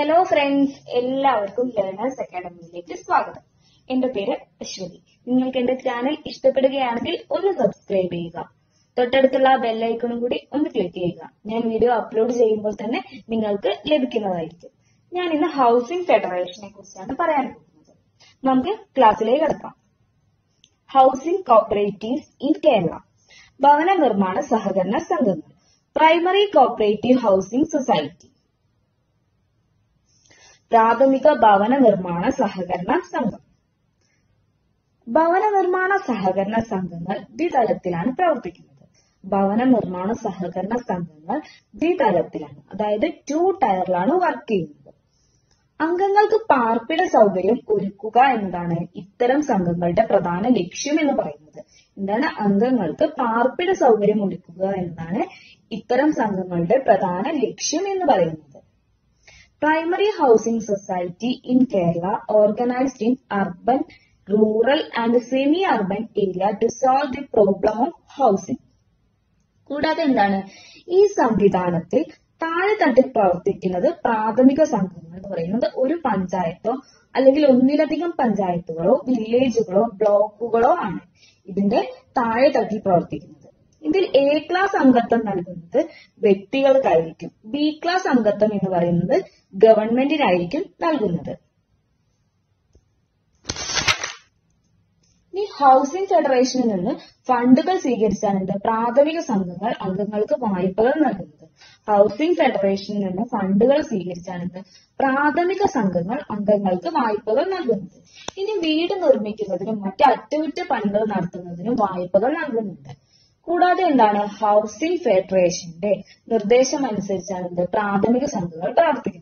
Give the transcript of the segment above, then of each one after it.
Hello friends എല്ലാവർക്കും learners അക്കാഡമിയിലേക്ക് സ്വാഗതം എന്റെ പേര് അശ്വതി നിങ്ങൾക്ക് എന്റെ ചാനൽ ഇഷ്ടപ്പെടുകയാണെങ്കിൽ ഒന്ന് സബ്സ്ക്രൈബ് ചെയ്യുക തൊട്ടടുത്തുള്ള ബെല്ലൈക്കണും കൂടി ഒന്ന് ക്ലിക്ക് ചെയ്യുക ഞാൻ വീഡിയോ അപ്ലോഡ് ചെയ്യുമ്പോൾ തന്നെ നിങ്ങൾക്ക് ലഭിക്കുന്നതായിരിക്കും ഞാൻ ഇന്ന് ഹൗസിംഗ് ഫെഡറേഷനെ കുറിച്ചാണ് പറയാൻ പോകുന്നത് നമുക്ക് ക്ലാസ്സിലേക്ക് കിടക്കാം ഹൗസിംഗ് കോപ്പറേറ്റീവ്സ് ഇൻ കേരള ഭവന നിർമ്മാണ സഹകരണ സംഘങ്ങൾ പ്രൈമറി കോപ്പറേറ്റീവ് ഹൗസിംഗ് സൊസൈറ്റി പ്രാഥമിക ഭവന നിർമ്മാണ സഹകരണ സംഘം ഭവന നിർമ്മാണ സഹകരണ സംഘങ്ങൾ ദ്വിതലത്തിലാണ് പ്രവർത്തിക്കുന്നത് ഭവന നിർമ്മാണ സഹകരണ സംഘങ്ങൾ ദ്വിതലത്തിലാണ് അതായത് ടു ടയറിലാണ് വർക്ക് ചെയ്യുന്നത് അംഗങ്ങൾക്ക് പാർപ്പിട സൗകര്യം ഒരുക്കുക എന്നതാണ് ഇത്തരം സംഘങ്ങളുടെ പ്രധാന ലക്ഷ്യം എന്ന് പറയുന്നത് എന്താണ് അംഗങ്ങൾക്ക് പാർപ്പിട സൗകര്യം ഒരുക്കുക എന്നതാണ് ഇത്തരം സംഘങ്ങളുടെ പ്രധാന ലക്ഷ്യം എന്ന് പറയുന്നത് Primary Housing Society in Kerala organized in urban, rural and semi-urban area to solve the problem of housing. കൂടാതെ എന്താണ് ഈ സംവിധാനത്തിൽ താഴെ തട്ടിൽ പ്രവർത്തിക്കുന്നത് പ്രാഥമിക സംഘങ്ങൾ എന്ന് പറയുന്നത് ഒരു പഞ്ചായത്തോ അല്ലെങ്കിൽ ഒന്നിലധികം പഞ്ചായത്തുകളോ വില്ലേജുകളോ ബ്ലോക്കുകളോ ആണ് ഇതിന്റെ താഴെ തട്ടിൽ പ്രവർത്തിക്കുന്നത് ഇതിൽ എ ക്ലാസ് അംഗത്വം നൽകുന്നത് വ്യക്തികൾക്കായിരിക്കും ബി ക്ലാസ് അംഗത്വം എന്ന് പറയുന്നത് ഗവൺമെന്റിനായിരിക്കും നൽകുന്നത് ഈ ഹൗസിംഗ് ഫെഡറേഷനിൽ നിന്ന് ഫണ്ടുകൾ സ്വീകരിച്ചാണ് എന്ത് പ്രാഥമിക സംഘങ്ങൾ അംഗങ്ങൾക്ക് വായ്പകൾ നൽകുന്നത് ഹൗസിംഗ് ഫെഡറേഷനിൽ നിന്ന് ഫണ്ടുകൾ സ്വീകരിച്ചാണ് എന്ത് പ്രാഥമിക സംഘങ്ങൾ അംഗങ്ങൾക്ക് വായ്പകൾ നൽകുന്നത് ഇനി വീട് നിർമ്മിക്കുന്നതിനും മറ്റ് അറ്റകുറ്റപ്പണികൾ നടത്തുന്നതിനും വായ്പകൾ നൽകുന്നുണ്ട് കൂടാതെ എന്താണ് ഹൗസിംഗ് ഫെഡറേഷന്റെ നിർദ്ദേശം അനുസരിച്ചാണ് എന്ത് പ്രാഥമിക സംഘങ്ങൾ പ്രവർത്തിക്കുന്നത്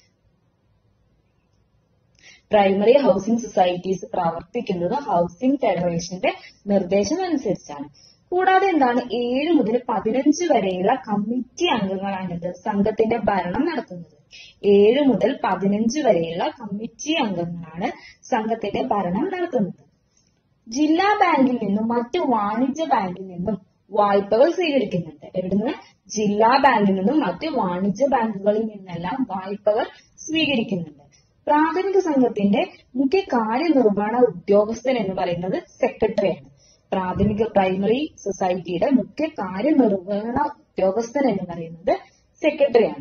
പ്രൈമറി ഹൗസിംഗ് സൊസൈറ്റീസ് പ്രവർത്തിക്കുന്നത് ഹൗസിംഗ് ഫെഡറേഷന്റെ നിർദ്ദേശം അനുസരിച്ചാണ് കൂടാതെ എന്താണ് ഏഴ് മുതൽ പതിനഞ്ച് വരെയുള്ള കമ്മിറ്റി അംഗങ്ങളാണിത് സംഘത്തിന്റെ ഭരണം നടത്തുന്നത് ഏഴ് മുതൽ പതിനഞ്ച് വരെയുള്ള കമ്മിറ്റി അംഗങ്ങളാണ് സംഘത്തിന്റെ ഭരണം നടത്തുന്നത് ജില്ലാ ബാങ്കിൽ നിന്നും മറ്റു വാണിജ്യ ബാങ്കിൽ നിന്നും വായ്പകൾ സ്വീകരിക്കുന്നുണ്ട് എവിടുന്ന് ജില്ലാ ബാങ്കിൽ നിന്നും മറ്റ് വാണിജ്യ ബാങ്കുകളിൽ നിന്നെല്ലാം വായ്പകൾ സ്വീകരിക്കുന്നുണ്ട് പ്രാഥമിക സംഘത്തിന്റെ മുഖ്യ കാര്യനിർവഹണ ഉദ്യോഗസ്ഥൻ എന്ന് പറയുന്നത് സെക്രട്ടറിയാണ് പ്രാഥമിക പ്രൈമറി സൊസൈറ്റിയുടെ മുഖ്യ കാര്യനിർവഹണ ഉദ്യോഗസ്ഥൻ എന്ന് പറയുന്നത് സെക്രട്ടറിയാണ്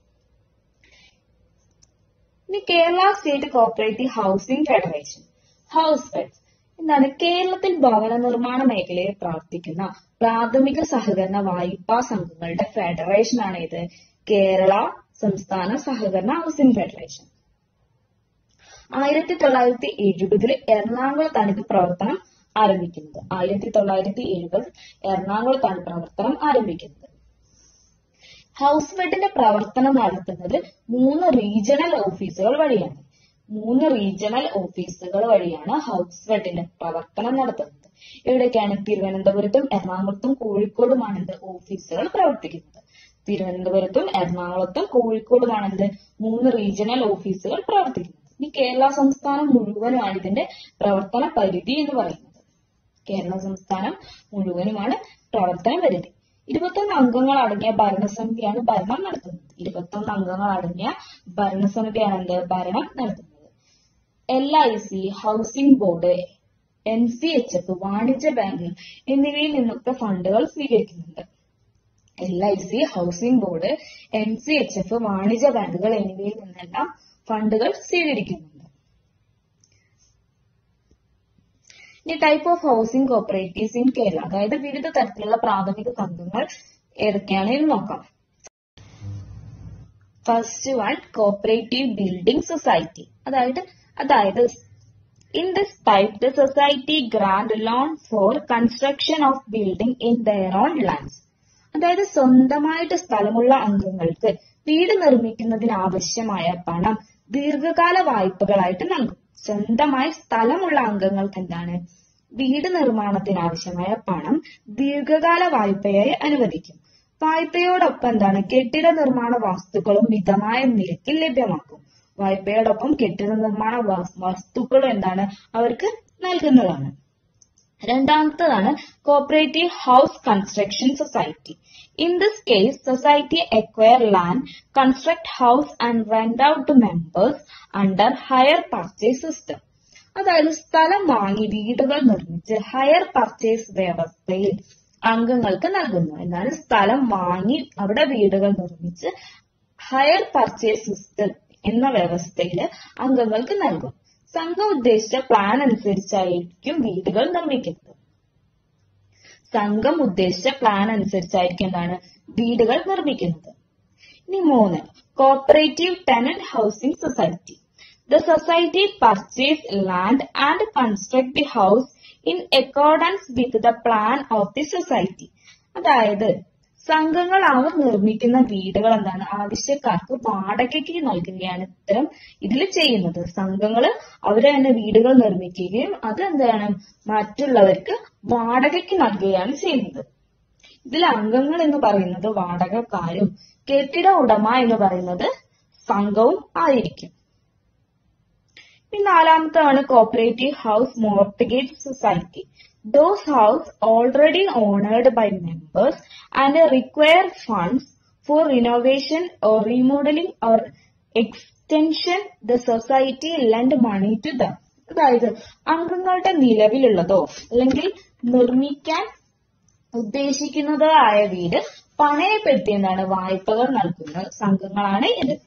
ഇനി Kerala state cooperative housing federation house fed എന്താണ് കേരളത്തിൽ ഭവന നിർമ്മാണ മേഖലയിൽ പ്രവർത്തിക്കുന്ന പ്രാഥമിക സഹകരണ വായ്പാ സംഘങ്ങളുടെ ഫെഡറേഷനാണ് ഇത് കേരള സംസ്ഥാന സഹകരണ ഹൗസിംഗ് ഫെഡറേഷൻ ആയിരത്തി തൊള്ളായിരത്തി എഴുപതിൽ എറണാകുളത്താണ് ഇത് പ്രവർത്തനം ആരംഭിക്കുന്നത് ആയിരത്തി തൊള്ളായിരത്തി എഴുപത് എറണാകുളത്താണ് പ്രവർത്തനം ആരംഭിക്കുന്നത് ഹൗസ് ഫെഡിന്റെ പ്രവർത്തനം നടത്തുന്നത് മൂന്ന് റീജിയണൽ ഓഫീസുകൾ വഴിയാണ് മൂന്ന് റീജിയണൽ ഓഫീസുകൾ വഴിയാണ് ഹൗസ് ഫെഡിന്റെ പ്രവർത്തനം നടത്തുന്നത് എവിടെയൊക്കെയാണ് തിരുവനന്തപുരത്തും എറണാകുളത്തും കോഴിക്കോടുമാണ് ഇത് ഓഫീസുകൾ പ്രവർത്തിക്കുന്നത് തിരുവനന്തപുരത്തും എറണാകുളത്തും കോഴിക്കോടുമാണ് ഇത് മൂന്ന് റീജിയണൽ ഓഫീസുകൾ പ്രവർത്തിക്കുന്നത് ഇനി കേരള സംസ്ഥാനം മുഴുവനുമാണ് ഇതിന്റെ പ്രവർത്തന പരിധി എന്ന് പറയുന്നത് കേരള സംസ്ഥാനം മുഴുവനുമാണ് പ്രവർത്തന പരിധി ഇരുപത്തൊന്ന് അംഗങ്ങൾ അടങ്ങിയ ഭരണസമിതിയാണ് ഭരണം നടത്തുന്നത് ഇരുപത്തൊന്ന് അംഗങ്ങൾ അടങ്ങിയ ഭരണസമിതിയാണ് എന്ത് ഭരണം നടത്തുന്നത് L I C housing board N C H F വാണിജ്യ ബാങ്ക് എന്നിവയിൽ നിന്നൊക്കെ ഫണ്ടുകൾ സ്വീകരിക്കുന്നുണ്ട് L I C housing board N C H F വാണിജ്യ ബാങ്കുകൾ എന്നിവയിൽ നിന്നെല്ലാം ഫണ്ടുകൾ സ്വീകരിക്കുന്നുണ്ട് ഇനി type of housing cooperatives in Kerala അതായത് വിവിധ തരത്തിലുള്ള പ്രാഥമിക സംഘങ്ങൾ ഏതൊക്കെയാണ് എന്ന് നോക്കാം first one cooperative building society അതായത് അതായത് in this type the society grand loan for construction of building in their on lands അതായത് സ്വന്തമായിട്ട് സ്ഥലമുള്ള അംഗങ്ങൾക്ക് വീട് നിർമ്മിക്കുന്നതിന് ആവശ്യമായ പണം ദീർഘകാല വായ്പകളായിട്ട് നൽകും സ്വന്തമായി സ്ഥലമുള്ള അംഗങ്ങൾക്ക് എന്താണ് വീട് നിർമ്മാണത്തിന് ആവശ്യമായ പണം ദീർഘകാല വായ്പയായി അനുവദിക്കും വായ്പയോടൊപ്പം എന്താണ് കെട്ടിട നിർമ്മാണ വസ്തുക്കളും മിതമായ നിരക്കിൽ ലഭ്യമാക്കും വായ്പയോടൊപ്പം കെട്ടിട നിർമ്മാണ വസ്തുക്കളും എന്താണ് അവർക്ക് നൽകുന്നതാണ് രണ്ടാമത്തതാണ് cooperative house construction society in this case society acquire land construct house and rent out to members under hire purchase system അതായത് സ്ഥലം വാങ്ങി വീടുകൾ നിർമ്മിച്ച് ഹയർ പർച്ചേസ് വ്യവസ്ഥയിൽ അംഗങ്ങൾക്ക് നൽകുന്നു എന്നാണ് സ്ഥലം വാങ്ങി അവിടെ വീടുകൾ നിർമ്മിച്ച് ഹയർ പർച്ചേസ് സിസ്റ്റം എന്ന വ്യവസ്ഥയിൽ അംഗങ്ങൾക്ക് നൽകും സംഘം ഉദ്ദേശിച്ച പ്ലാൻ അനുസരിച്ചായിരിക്കും വീടുകൾ നിർമ്മിക്കുന്നത് സംഘം ഉദ്ദേശിച്ച പ്ലാൻ അനുസരിച്ചായിരിക്കും എന്താണ് വീടുകൾ നിർമ്മിക്കുന്നത് ഇനി മൂന്ന് cooperative tenant housing society the society purchase land and construct the house in accordance with the plan of the society അതായത് സംഘങ്ങൾ അവർ നിർമ്മിക്കുന്ന വീടുകൾ എന്താണ് ആവശ്യക്കാർക്ക് വാടകയ്ക്ക് നൽകുകയാണ് ഇത്തരം ഇതിൽ ചെയ്യുന്നത് സംഘങ്ങൾ അവരെ തന്നെ വീടുകൾ നിർമ്മിക്കുകയും അത് എന്താണ് മറ്റുള്ളവർക്ക് വാടകയ്ക്ക് നൽകുകയാണ് ചെയ്യുന്നത് ഇതിൽ അംഗങ്ങൾ എന്ന് പറയുന്നത് വാടകക്കാരും കെട്ടിട ഉടമ എന്ന് പറയുന്നത് സംഘവും ആയിരിക്കും ഇനി നാലാമത്താണ് cooperative house mortgage society those house already owned by members and require funds for renovation or remodelling or extension the society lend money to them അതായത് അംഗങ്ങളുടെ നിലവിലുള്ളതോ അല്ലെങ്കിൽ നിർമ്മിക്കാൻ ഉദ്ദേശിക്കുന്നതോ ആയ വീട് പണയപ്പെടുത്തി എന്താണ് വായ്പകൾ നൽകുന്ന സംഘങ്ങളാണ് ഇത്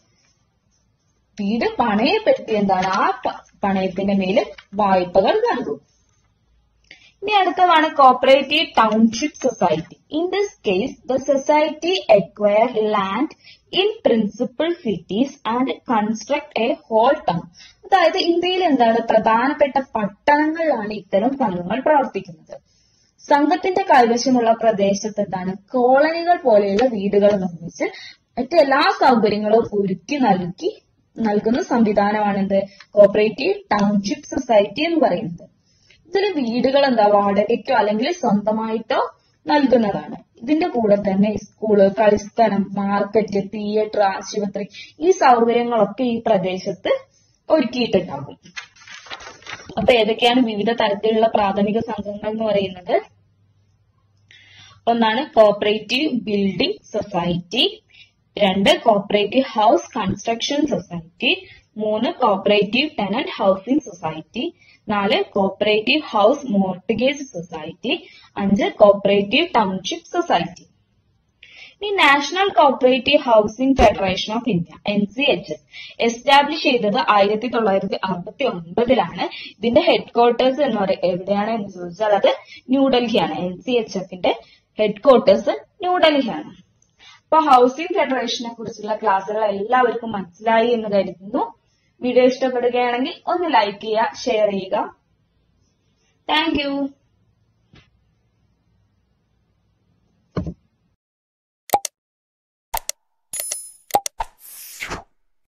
വീട് പണയപ്പെടുത്തി എന്താണ് ആ പ- പണയത്തിന്റെ മേല് വായ്പകൾ നൽകും ഇനി അടുത്തതാണ് cooperative township society in this case the society acquire land in principal cities and construct a whole town അതായത് ഇന്ത്യയിൽ എന്താണ് പ്രധാനപ്പെട്ട പട്ടണങ്ങളിലാണ് ഇത്തരം സംഘങ്ങൾ പ്രവർത്തിക്കുന്നത് സംഘത്തിന്റെ കൈവശമുള്ള പ്രദേശത്ത് എന്താണ് കോളനികൾ പോലെയുള്ള വീടുകൾ നിർമ്മിച്ച് മറ്റെല്ലാ സൗകര്യങ്ങളും ഒരുക്കി നൽകി നൽകുന്ന സംവിധാനമാണ് എന്ത് കോപ്പറേറ്റീവ് ടൗൺഷിപ്പ് സൊസൈറ്റി എന്ന് പറയുന്നത് ഇതിൽ വീടുകൾ എന്താ വാടകയ്ക്കോ അല്ലെങ്കിൽ സ്വന്തമായിട്ടോ നൽകുന്നതാണ് ഇതിന്റെ കൂടെ തന്നെ സ്കൂള് കളിസ്ഥലം മാർക്കറ്റ് തിയേറ്റർ ആശുപത്രി ഈ സൗകര്യങ്ങളൊക്കെ ഈ പ്രദേശത്ത് ഒരുക്കിയിട്ടുണ്ടാകും അപ്പൊ ഏതൊക്കെയാണ് വിവിധ തരത്തിലുള്ള പ്രാഥമിക സംഘങ്ങൾ എന്ന് പറയുന്നത് ഒന്നാണ് കോപ്പറേറ്റീവ് ബിൽഡിംഗ് സൊസൈറ്റി രണ്ട് കോപ്പറേറ്റീവ് ഹൗസ് കൺസ്ട്രക്ഷൻ സൊസൈറ്റി മൂന്ന് കോപ്പറേറ്റീവ് ടെനന്റ് ഹൗസിംഗ് സൊസൈറ്റി നാല് കോപ്പറേറ്റീവ് ഹൗസ് മോർട്ടഗേജ് സൊസൈറ്റി അഞ്ച് കോപ്പറേറ്റീവ് ടൗൺഷിപ്പ് സൊസൈറ്റി ഇനി national cooperative housing federation of India N C H S establish ചെയ്തത് ആയിരത്തി തൊള്ളായിരത്തി അറുപത്തി ഒൻപതിലാണ് ഇതിന്റെ ഹെഡ് ക്വാർട്ടേഴ്സ് എന്ന് പറയുന്നത് എവിടെയാണ് എന്ന് ചോദിച്ചാൽ അത് ന്യൂഡൽഹിയാണ് എൻ സി എച്ച് എഫിന്റെ ഹെഡ് ക്വാർട്ടേഴ്സ് ന്യൂഡൽഹിയാണ് അപ്പൊ ഹൗസിംഗ് ഫെഡറേഷനെ കുറിച്ചുള്ള ക്ലാസ്സുകൾ എല്ലാവർക്കും മനസ്സിലായി എന്ന് കരുതുന്നു വീഡിയോ ഇഷ്ടപ്പെടുകയാണെങ്കിൽ ഒന്ന് ലൈക്ക് ചെയ്യുക ഷെയർ ചെയ്യുക താങ്ക് യു